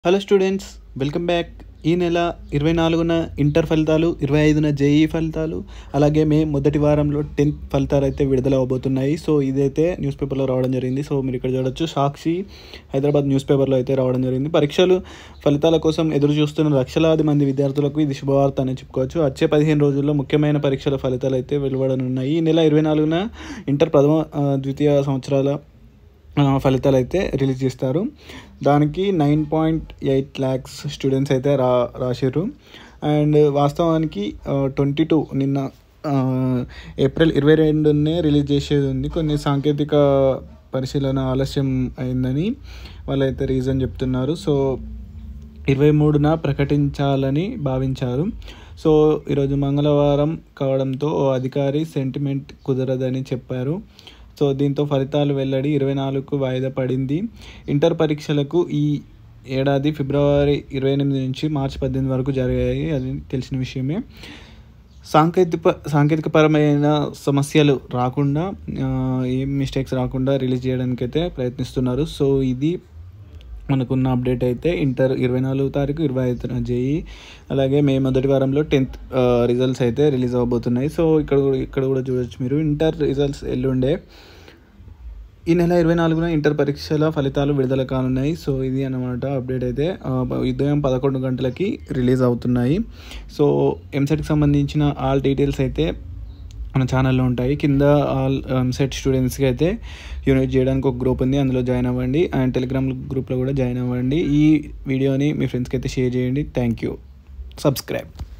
hello students welcome back ఈ నెల ఇరవై నాలుగున ఇంటర్ ఫలితాలు ఇరవై ఐదున జేఈ ఫలితాలు అలాగే మే మొదటి వారంలో టెన్త్ ఫలితాలు అయితే విడుదల అవబోతున్నాయి సో ఇదైతే న్యూస్ పేపర్లో రావడం జరిగింది సో మీరు ఇక్కడ చూడొచ్చు సాక్షి హైదరాబాద్ న్యూస్ పేపర్లో అయితే రావడం జరిగింది పరీక్షలు ఫలితాల కోసం ఎదురు చూస్తున్న లక్షలాది మంది విద్యార్థులకు ఇది శుభవార్త అని చెప్పుకోవచ్చు వచ్చే పదిహేను రోజుల్లో ముఖ్యమైన పరీక్షల ఫలితాలు అయితే వెలువడనున్నాయి ఈ నెల ఇరవై నాలుగున ఇంటర్ ప్రథమ ఆ, ద్వితీయ సంవత్సరాల ఆ, ఫలితాలు అయితే రిలీజ్ చేస్తారు దానికి nine point eight lakhs students అయితే రా రాశారు అండ్ వాస్తవానికి ట్వంటీ టూ నిన్న ఆ, ఏప్రిల్ ఇరవై రెండునే రిలీజ్ చేసేది ఉంది కొన్ని సాంకేతిక పరిశీలన ఆలస్యం అయిందని వాళ్ళైతే రీజన్ చెప్తున్నారు సో ఇరవై మూడున ప్రకటించాలని భావించారు సో ఈరోజు మంగళవారం కావడంతో ఓ అధికారి సెంటిమెంట్ కుదరదని చెప్పారు సో దీంతో ఫలితాలు వెల్లడి ఇరవై నాలుగుకు వాయిదా పడింది ఇంటర్ పరీక్షలకు ఈ ఏడాది ఫిబ్రవరి ఇరవై ఎనిమిది నుంచి మార్చి పద్దెనిమిది వరకు జరిగాయి అది తెలిసిన విషయమే సాంకేతిక సాంకేతికపరమైన సమస్యలు రాకుండా ఆ, ఏం మిస్టేక్స్ రాకుండా రిలీజ్ చేయడానికి అయితే ప్రయత్నిస్తున్నారు సో ఇది మనకున్న అప్డేట్ అయితే ఇంటర్ ఇరవై నాలుగు తారీఖు ఇరవై ఐదున జేఈ అలాగే మే మొదటి వారంలో టెన్త్ రిజల్ట్స్ అయితే రిలీజ్ అవబోతున్నాయి సో ఇక్కడ కూడా- ఇక్కడ కూడా చూడొచ్చు మీరు ఇంటర్ రిజల్ట్స్ ఎల్లుండే ఈ నెల ఇరవై నాలుగున ఇంటర్ పరీక్షల ఫలితాలు విడుదల కానున్నాయి సో ఇది అన్నమాట అప్డేట్ అయితే ఆ, ఉదయం పదకొండు గంటలకి రిలీజ్ అవుతున్నాయి సో ఎంసెట్కి సంబంధించిన ఆల్ డీటెయిల్స్ అయితే మన ఛానల్లో ఉంటాయి కింద ఆల్ ఎంసెట్ స్టూడెంట్స్కి అయితే యూనిట్ చేయడానికి ఒక గ్రూప్ ఉంది అందులో జాయిన్ అవ్వండి అండ్ టెలిగ్రామ్ గ్రూప్లో కూడా జాయిన్ అవ్వండి ఈ వీడియోని మీ ఫ్రెండ్స్కి అయితే షేర్ చేయండి థ్యాంక్ యూ సబ్స్క్రైబ్